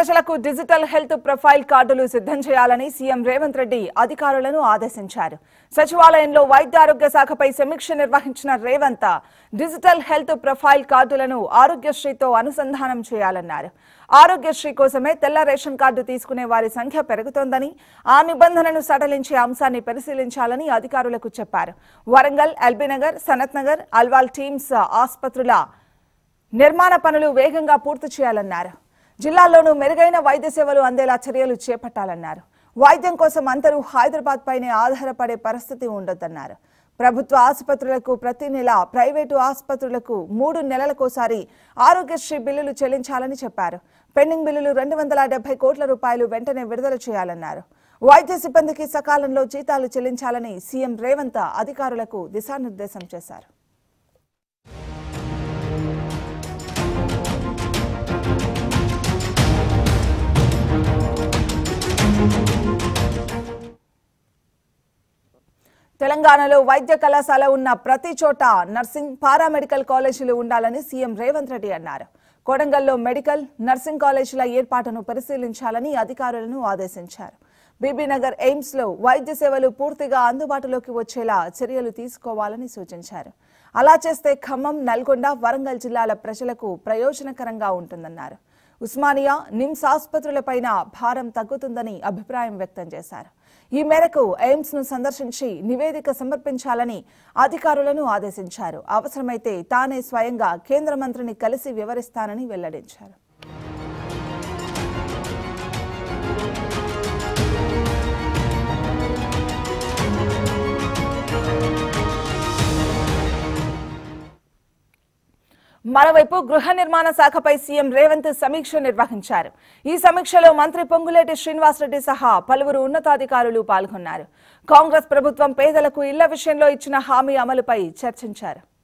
ప్రజలకు digital health profile కార్డులు సిద్ధం చేయాలని సీఎం రేవంత్ రెడ్డి అధికారులను ఆదేశించారు సచివాలయంలో వైద్య ఆరోగ్య శాఖపై సమీక్ష నిర్వహించిన రేవంత్ డిజిటల్ హెల్త్ ప్రొఫైల్ కార్డులను ఆరోగ్యశ్రీతో అనుసంధానం చేయాలన్నారు ఆరోగ్యశ్రీ కోసమే తెల్ల రేషన్ కార్డు తీసుకునే వారి సంఖ్య పెరుగుతోందని ఆ నిబంధనను సడలించే అంశాన్ని పరిశీలించాలని అధికారులకు చెప్పారు వరంగల్ ఎల్బీనగర్ సనత్ నగర్ అల్వాల్ టీమ్స్ ఆసుపత్రుల నిర్మాణ పనులు వేగంగా పూర్తి చేయాలన్నారు జిల్లాల్లోనూ మెరుగైన వైద్య సేవలు అందేలా చర్యలు చేపట్టాలన్నారు వైద్యం కోసం అందరూ హైదరాబాద్ పైనే ఆధారపడే పరిస్థితి ఉండొద్దన్నారు ప్రభుత్వ ఆసుపత్రులకు ప్రతి నెల ప్రైవేటు ఆసుపత్రులకు మూడు నెలలకోసారి ఆరోగ్యశ్రీ బిల్లులు చెల్లించాలని చెప్పారు పెండింగ్ బిల్లులు రెండు వందల డెబ్బై కోట్ల రూపాయలు వెంటనే విడుదల చేయాలన్నారు వైద్య సిబ్బందికి సకాలంలో జీతాలు చెల్లించాలని సీఎం రేవంత్ అధికారులకు దిశానిర్దేశం చేశారు తెలంగాణలో వైద్య కళాశాల ఉన్న ప్రతి చోట నర్సింగ్ పారామెడికల్ కాలేజీలు ఉండాలని సీఎం రేవంత్ రెడ్డి అన్నారు కొడంగల్లో మెడికల్ నర్సింగ్ కాలేజీల ఏర్పాటును పరిశీలించాలని అధికారులను ఆదేశించారు బీబీనగర్ ఎయిమ్స్ లో వైద్య సేవలు పూర్తిగా అందుబాటులోకి వచ్చేలా చర్యలు తీసుకోవాలని సూచించారు అలా చేస్తే ఖమ్మం నల్గొండ వరంగల్ జిల్లాల ప్రజలకు ప్రయోజనకరంగా ఉంటుందన్నారు ఉస్మానియా నిమ్స్ ఆసుపత్రులపైన భారం తగ్గుతుందని అభిప్రాయం వ్యక్తం చేశారు ఈ మేరకు ఎయిమ్స్ ను సందర్శించి నివేదిక సమర్పించాలని అధికారులను ఆదేశించారు అవసరమైతే తానే స్వయంగా కేంద్ర మంత్రిని కలిసి వివరిస్తానని వెల్లడించారు మరోవైపు గృహ నిర్మాణ శాఖపై సీఎం రేవంత్ సమీక్ష నిర్వహించారు ఈ సమీక్షలో మంత్రి పొంగులేటి శ్రీనివాసరెడ్డి సహా పలువురు ఉన్నతాధికారులు పాల్గొన్నారు కాంగ్రెస్ ప్రభుత్వం పేదలకు ఇళ్ల విషయంలో ఇచ్చిన హామీ అమలుపై చర్చించారు